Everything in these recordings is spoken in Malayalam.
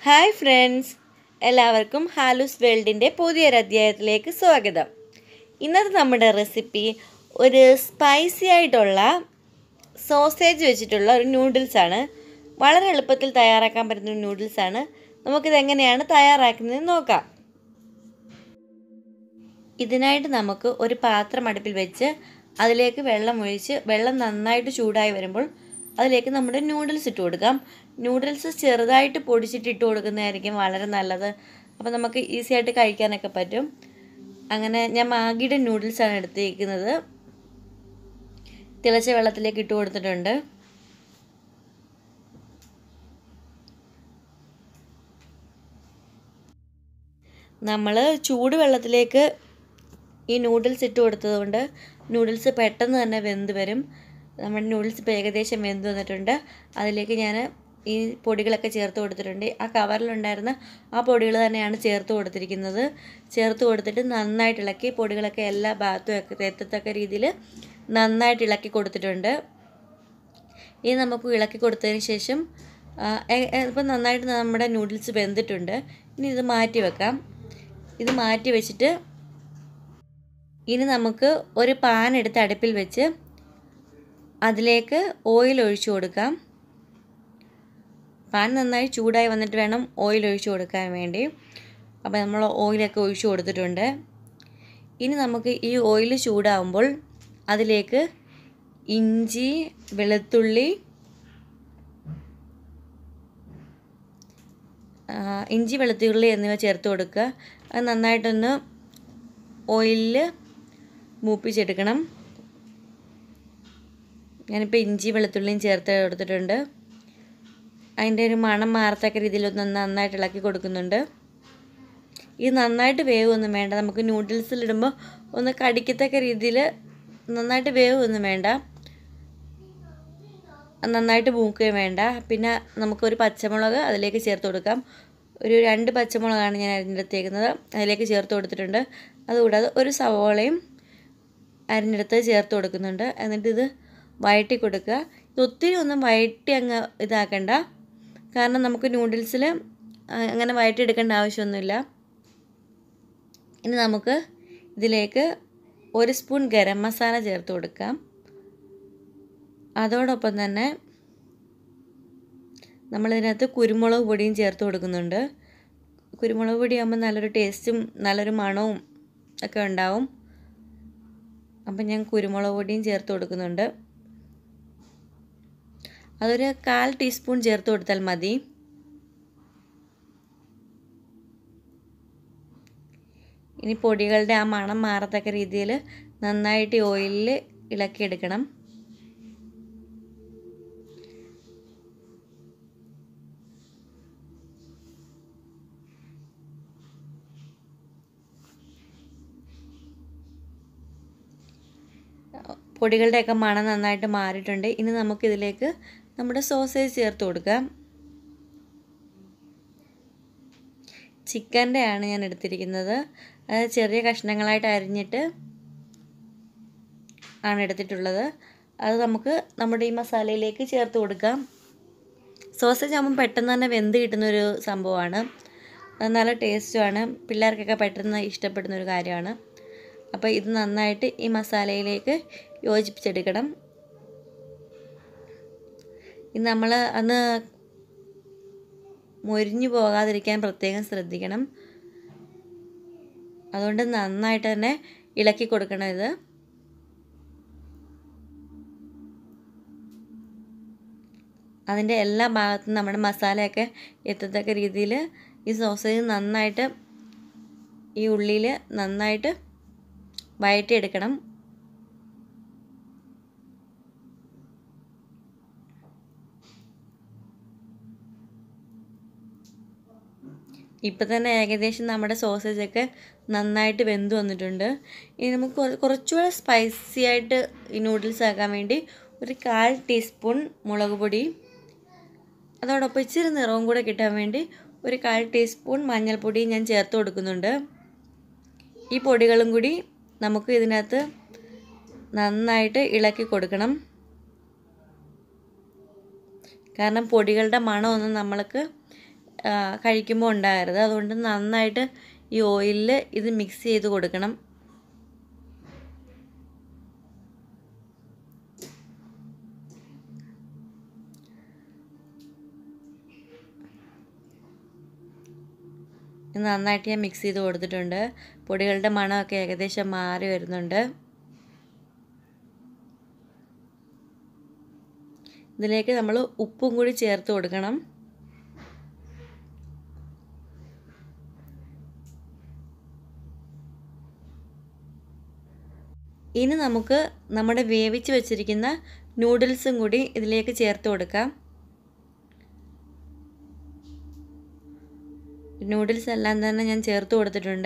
ഹായ് ഫ്രണ്ട്സ് എല്ലാവർക്കും ഹാലൂസ് വേൾഡിൻ്റെ പുതിയൊരു അധ്യായത്തിലേക്ക് സ്വാഗതം ഇന്നത്തെ നമ്മുടെ റെസിപ്പി ഒരു സ്പൈസി ആയിട്ടുള്ള സോസേജ് വെച്ചിട്ടുള്ള ഒരു നൂഡിൽസാണ് വളരെ എളുപ്പത്തിൽ തയ്യാറാക്കാൻ പറ്റുന്ന ഒരു നൂഡിൽസാണ് നമുക്കിത് എങ്ങനെയാണ് തയ്യാറാക്കുന്നതെന്ന് നോക്കാം ഇതിനായിട്ട് നമുക്ക് ഒരു പാത്രം അടുപ്പിൽ വെച്ച് അതിലേക്ക് വെള്ളം ഒഴിച്ച് വെള്ളം നന്നായിട്ട് ചൂടായി വരുമ്പോൾ അതിലേക്ക് നമ്മുടെ നൂഡിൽസ് ഇട്ട് കൊടുക്കാം നൂഡിൽസ് ചെറുതായിട്ട് പൊടിച്ചിട്ട് ഇട്ട് കൊടുക്കുന്നതായിരിക്കും വളരെ നല്ലത് അപ്പോൾ നമുക്ക് ഈസി ആയിട്ട് കഴിക്കാനൊക്കെ പറ്റും അങ്ങനെ ഞാൻ മാഗിയുടെ നൂഡിൽസാണ് എടുത്തിരിക്കുന്നത് തിളച്ച വെള്ളത്തിലേക്ക് ഇട്ട് കൊടുത്തിട്ടുണ്ട് നമ്മൾ ചൂട് വെള്ളത്തിലേക്ക് ഈ നൂഡിൽസ് ഇട്ട് കൊടുത്തതുകൊണ്ട് നൂഡിൽസ് പെട്ടെന്ന് തന്നെ വെന്ത് വരും നമ്മുടെ നൂഡിൽസ് ഇപ്പോൾ ഏകദേശം വെന്ത് വന്നിട്ടുണ്ട് അതിലേക്ക് ഞാൻ ഈ പൊടികളൊക്കെ ചേർത്ത് കൊടുത്തിട്ടുണ്ട് ആ കവറിലുണ്ടായിരുന്ന ആ പൊടികൾ തന്നെയാണ് ചേർത്ത് കൊടുത്തിരിക്കുന്നത് ചേർത്ത് കൊടുത്തിട്ട് നന്നായിട്ട് ഇളക്കി പൊടികളൊക്കെ എല്ലാ ഭാഗത്തും ഒക്കെ എത്തത്തക്ക രീതിയിൽ നന്നായിട്ട് ഇളക്കി കൊടുത്തിട്ടുണ്ട് ഇനി നമുക്ക് ഇളക്കി കൊടുത്തതിന് ശേഷം ഇപ്പം നന്നായിട്ട് നമ്മുടെ നൂഡിൽസ് വെന്തിട്ടുണ്ട് ഇനി ഇത് മാറ്റി വെക്കാം ഇത് മാറ്റി വെച്ചിട്ട് ഇനി നമുക്ക് ഒരു പാൻ എടുത്ത് അടുപ്പിൽ വെച്ച് അതിലേക്ക് ഓയിൽ ഒഴിച്ചു കൊടുക്കാം പാൻ നന്നായി ചൂടായി വന്നിട്ട് വേണം ഓയിൽ ഒഴിച്ചു കൊടുക്കാൻ വേണ്ടി അപ്പോൾ നമ്മൾ ഓയിലൊക്കെ ഒഴിച്ചു കൊടുത്തിട്ടുണ്ട് ഇനി നമുക്ക് ഈ ഓയിൽ ചൂടാവുമ്പോൾ അതിലേക്ക് ഇഞ്ചി വെളുത്തുള്ളി ഇഞ്ചി വെളുത്തുള്ളി എന്നിവ ചേർത്ത് കൊടുക്കുക അത് നന്നായിട്ടൊന്ന് ഓയിലിൽ മൂപ്പിച്ചെടുക്കണം ഞാനിപ്പോൾ ഇഞ്ചി വെളുത്തുള്ളിയും ചേർത്ത് കൊടുത്തിട്ടുണ്ട് അതിൻ്റെ ഒരു മണം മാറത്തക്ക രീതിയിലൊന്ന് നന്നായിട്ട് ഇളക്കി കൊടുക്കുന്നുണ്ട് ഇത് നന്നായിട്ട് വേവൊന്നും വേണ്ട നമുക്ക് നൂഡിൽസിലിടുമ്പോൾ ഒന്ന് കടിക്കത്തക്ക രീതിയിൽ നന്നായിട്ട് വേവൊന്നും വേണ്ട നന്നായിട്ട് മൂക്കുകയും വേണ്ട പിന്നെ നമുക്കൊരു പച്ചമുളക് അതിലേക്ക് ചേർത്ത് കൊടുക്കാം ഒരു രണ്ട് പച്ചമുളകാണ് ഞാൻ അരിഞ്ഞെടുത്തേക്കുന്നത് അതിലേക്ക് ചേർത്ത് കൊടുത്തിട്ടുണ്ട് അതുകൂടാതെ ഒരു സവോളയും അരിഞ്ഞെടുത്ത് ചേർത്ത് കൊടുക്കുന്നുണ്ട് എന്നിട്ട് ഇത് വഴറ്റി കൊടുക്കുക ഇത് ഒത്തിരി ഒന്നും വഴറ്റി അങ്ങ് ഇതാക്കണ്ട കാരണം നമുക്ക് നൂഡിൽസിൽ അങ്ങനെ വഴറ്റിയെടുക്കേണ്ട ആവശ്യമൊന്നുമില്ല ഇനി നമുക്ക് ഇതിലേക്ക് ഒരു സ്പൂൺ ഗരം മസാല ചേർത്ത് കൊടുക്കാം അതോടൊപ്പം തന്നെ നമ്മളിതിനകത്ത് കുരുമുളക് പൊടിയും ചേർത്ത് കൊടുക്കുന്നുണ്ട് കുരുമുളക് പൊടി ആകുമ്പോൾ നല്ലൊരു ടേസ്റ്റും നല്ലൊരു മണവും ഒക്കെ ഉണ്ടാവും അപ്പം ഞാൻ കുരുമുളക് പൊടിയും ചേർത്ത് കൊടുക്കുന്നുണ്ട് അതൊരു കാൽ ടീസ്പൂൺ ചേർത്ത് കൊടുത്താൽ മതി ഇനി പൊടികളുടെ ആ മണം മാറത്തക്ക രീതിയിൽ നന്നായിട്ട് ഓയിലിൽ ഇളക്കിയെടുക്കണം പൊടികളുടെയൊക്കെ മണം നന്നായിട്ട് മാറിയിട്ടുണ്ട് ഇനി നമുക്കിതിലേക്ക് നമ്മുടെ സോസേജ് ചേർത്ത് കൊടുക്കാം ചിക്കൻ്റെ ആണ് ഞാൻ എടുത്തിരിക്കുന്നത് അത് ചെറിയ കഷ്ണങ്ങളായിട്ട് അരിഞ്ഞിട്ട് ആണ് എടുത്തിട്ടുള്ളത് അത് നമുക്ക് നമ്മുടെ ഈ മസാലയിലേക്ക് ചേർത്ത് കൊടുക്കാം സോസേജ് ആകുമ്പോൾ പെട്ടെന്ന് തന്നെ വെന്ത് കിട്ടുന്നൊരു സംഭവമാണ് അത് നല്ല ടേസ്റ്റുമാണ് പിള്ളേർക്കൊക്കെ പെട്ടെന്ന് ഇഷ്ടപ്പെടുന്ന ഒരു കാര്യമാണ് അപ്പോൾ ഇത് നന്നായിട്ട് ഈ മസാലയിലേക്ക് യോജിപ്പിച്ചെടുക്കണം ഇത് നമ്മൾ അന്ന് മൊരിഞ്ഞു പോകാതിരിക്കാൻ പ്രത്യേകം ശ്രദ്ധിക്കണം അതുകൊണ്ട് നന്നായിട്ട് തന്നെ ഇളക്കി കൊടുക്കണം ഇത് അതിൻ്റെ എല്ലാ ഭാഗത്തും നമ്മുടെ മസാലയൊക്കെ എത്തത്തക്ക രീതിയിൽ ഈ സോസേജ് നന്നായിട്ട് ഈ ഉള്ളിയിൽ നന്നായിട്ട് വഴറ്റിയെടുക്കണം ഇപ്പം തന്നെ ഏകദേശം നമ്മുടെ സോസേജൊക്കെ നന്നായിട്ട് വെന്ത് വന്നിട്ടുണ്ട് ഇനി നമുക്ക് കുറച്ചുകൂടെ സ്പൈസി ആയിട്ട് ഈ നൂഡിൽസ് ആക്കാൻ വേണ്ടി ഒരു കാൽ ടീസ്പൂൺ മുളക് പൊടി അതോടൊപ്പം ഇച്ചിരി നിറവും കൂടെ കിട്ടാൻ വേണ്ടി ഒരു കാൽ ടീസ്പൂൺ മഞ്ഞൾപ്പൊടി ഞാൻ ചേർത്ത് കൊടുക്കുന്നുണ്ട് ഈ പൊടികളും കൂടി നമുക്ക് ഇതിനകത്ത് നന്നായിട്ട് ഇളക്കി കൊടുക്കണം കാരണം പൊടികളുടെ മണമൊന്നും നമ്മൾക്ക് കഴിക്കുമ്പോൾ ഉണ്ടാകരുത് അതുകൊണ്ട് നന്നായിട്ട് ഈ ഓയിലിൽ ഇത് മിക്സ് ചെയ്ത് കൊടുക്കണം ഇത് നന്നായിട്ട് ഞാൻ മിക്സ് ചെയ്ത് കൊടുത്തിട്ടുണ്ട് പൊടികളുടെ മണമൊക്കെ ഏകദേശം മാറി വരുന്നുണ്ട് ഇതിലേക്ക് നമ്മൾ ഉപ്പും കൂടി ചേർത്ത് കൊടുക്കണം ഇനി നമുക്ക് നമ്മുടെ വേവിച്ച് വെച്ചിരിക്കുന്ന നൂഡിൽസും കൂടി ഇതിലേക്ക് ചേർത്ത് കൊടുക്കാം നൂഡിൽസ് എല്ലാം തന്നെ ഞാൻ ചേർത്ത് കൊടുത്തിട്ടുണ്ട്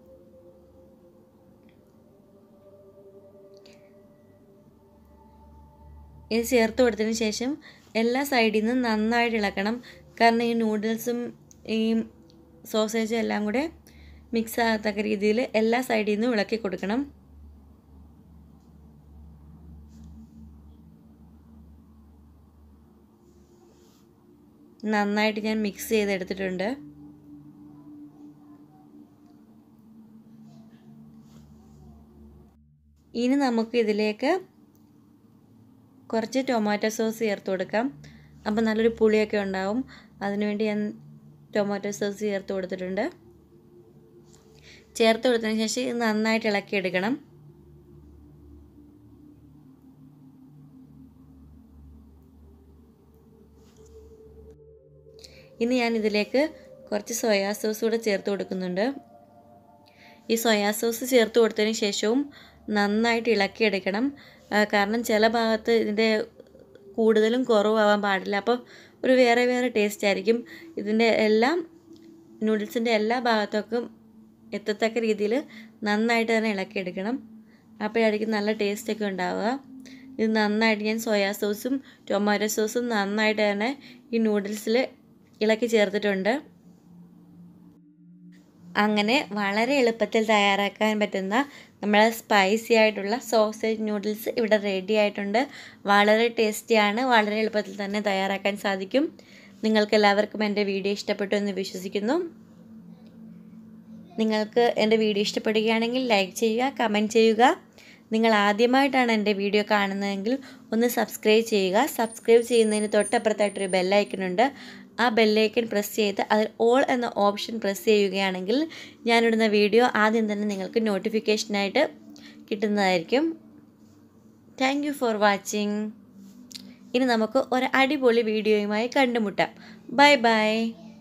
ഇത് ചേർത്ത് കൊടുത്തതിന് ശേഷം എല്ലാ സൈഡിൽ നിന്നും നന്നായിട്ട് ഇളക്കണം കാരണം ഈ നൂഡിൽസും ഈ സോസേജും എല്ലാം കൂടെ മിക്സ് ആകത്തക്ക രീതിയിൽ എല്ലാ സൈഡിൽ നിന്നും ഇളക്കി കൊടുക്കണം നന്നായിട്ട് ഞാൻ മിക്സ് ചെയ്തെടുത്തിട്ടുണ്ട് ഇനി നമുക്ക് ഇതിലേക്ക് കുറച്ച് ടൊമാറ്റോ സോസ് ചേർത്ത് കൊടുക്കാം അപ്പോൾ നല്ലൊരു പുളിയൊക്കെ ഉണ്ടാവും അതിനുവേണ്ടി ഞാൻ ടൊമാറ്റോ സോസ് ചേർത്ത് കൊടുത്തിട്ടുണ്ട് ചേർത്ത് കൊടുത്തതിന് ശേഷം ഇത് നന്നായിട്ട് ഇളക്കിയെടുക്കണം ഇനി ഞാൻ ഇതിലേക്ക് കുറച്ച് സോയാ സോസ് കൂടെ ചേർത്ത് കൊടുക്കുന്നുണ്ട് ഈ സോയാ സോസ് ചേർത്ത് കൊടുത്തതിന് ശേഷവും നന്നായിട്ട് ഇളക്കിയെടുക്കണം കാരണം ചില ഭാഗത്ത് ഇതിൻ്റെ കൂടുതലും കുറവാകാൻ പാടില്ല അപ്പോൾ ഒരു വേറെ വേറെ ടേസ്റ്റ് ആയിരിക്കും ഇതിൻ്റെ എല്ലാം നൂഡിൽസിൻ്റെ എല്ലാ ഭാഗത്തേക്കും എത്തത്തക്ക രീതിയിൽ നന്നായിട്ട് തന്നെ ഇളക്കിയെടുക്കണം അപ്പോഴായിരിക്കും നല്ല ടേസ്റ്റൊക്കെ ഉണ്ടാവുക ഇത് നന്നായിട്ട് ഞാൻ സോയാ സോസും ടൊമാറ്റോ സോസും നന്നായിട്ട് തന്നെ ഈ നൂഡിൽസിൽ ഇളക്കി ചേർത്തിട്ടുണ്ട് അങ്ങനെ വളരെ എളുപ്പത്തിൽ തയ്യാറാക്കാൻ പറ്റുന്ന നമ്മളെ സ്പൈസി ആയിട്ടുള്ള സോസേജ് നൂഡിൽസ് ഇവിടെ റെഡി ആയിട്ടുണ്ട് വളരെ ടേസ്റ്റിയാണ് വളരെ എളുപ്പത്തിൽ തന്നെ തയ്യാറാക്കാൻ സാധിക്കും നിങ്ങൾക്ക് എല്ലാവർക്കും എൻ്റെ വീഡിയോ ഇഷ്ടപ്പെട്ടു എന്ന് വിശ്വസിക്കുന്നു നിങ്ങൾക്ക് എൻ്റെ വീഡിയോ ഇഷ്ടപ്പെടുകയാണെങ്കിൽ ലൈക്ക് ചെയ്യുക കമൻറ്റ് ചെയ്യുക നിങ്ങൾ ആദ്യമായിട്ടാണ് എൻ്റെ വീഡിയോ കാണുന്നതെങ്കിൽ ഒന്ന് സബ്സ്ക്രൈബ് ചെയ്യുക സബ്സ്ക്രൈബ് ചെയ്യുന്നതിന് തൊട്ടപ്പുറത്തായിട്ടൊരു ബെല്ലൈക്കനുണ്ട് ആ ബെല്ലൈക്കൻ പ്രസ് ചെയ്ത് അതിൽ ഓൾ എന്ന ഓപ്ഷൻ പ്രസ് ചെയ്യുകയാണെങ്കിൽ ഞാനിടുന്ന വീഡിയോ ആദ്യം തന്നെ നിങ്ങൾക്ക് നോട്ടിഫിക്കേഷനായിട്ട് കിട്ടുന്നതായിരിക്കും താങ്ക് യു ഫോർ വാച്ചിങ് ഇനി നമുക്ക് ഒരു അടിപൊളി വീഡിയോയുമായി കണ്ടുമുട്ടാം ബൈ ബൈ